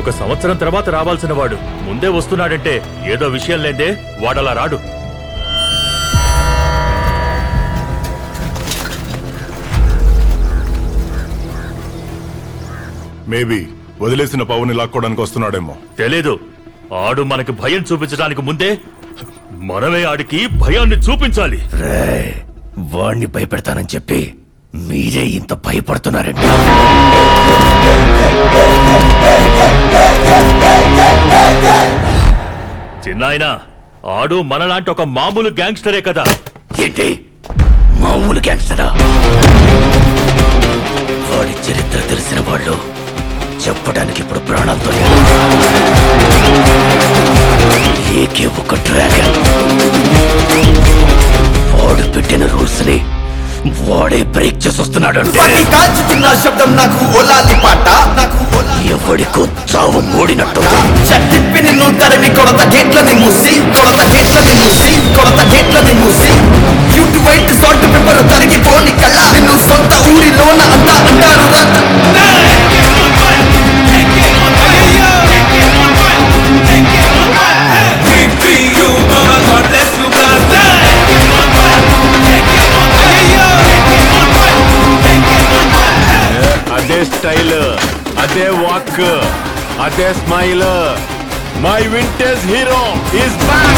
ఒక సంవత్సరం తర్వాత రావాల్సిన వాడు ముందే వస్తున్నాడంటే ఏదో విషయం లేదే వాడలా రాడు మేబీ వదిలేసిన పవన్ లాక్కోవడానికి వస్తున్నాడేమో తెలీదు ఆడు మనకి భయం చూపించడానికి ముందే మనమే ఆడికి భయాన్ని చూపించాలి రేయ్, వాణ్ణి భయపెడతానని చెప్పి మీరే ఇంత భయపడుతున్నారండి చిన్నాయన ఆడు మనలాంటి ఒక మామూలు గ్యాంగ్స్టరే కదా ఏంటి మామూలు గ్యాంగ్స్టరా వాడి చరిత్ర తెలిసిన వాళ్ళు చెప్పడానికి ఇప్పుడు ప్రాణాలతో లేరు ఏకే ఒక డ్రాగన్ వాడు పెట్టిన రూల్స్ ని వాడే బ్రేక్ చేసి వస్తున్నాడు పట్టి కాల్చుతున్న శబ్దం నాకు ఓలాలి పాట నాకు ఓలాలి ఎవడికో చావు మూడినట్టు చట్టిప్పి నిన్ను తరిమి కొడత గేట్లని మూసి కొడత గేట్లని మూసి కొడత గేట్లని మూసి క్యూట్ వైట్ సాల్ట్ పేపర్ తరిగి పోని కళ్ళ నిన్ను సొంత ఊరిలోన అంతా అంటారు రద్ద అదే స్టైల్ అదే వాక్ అదే smile my vintage hero is back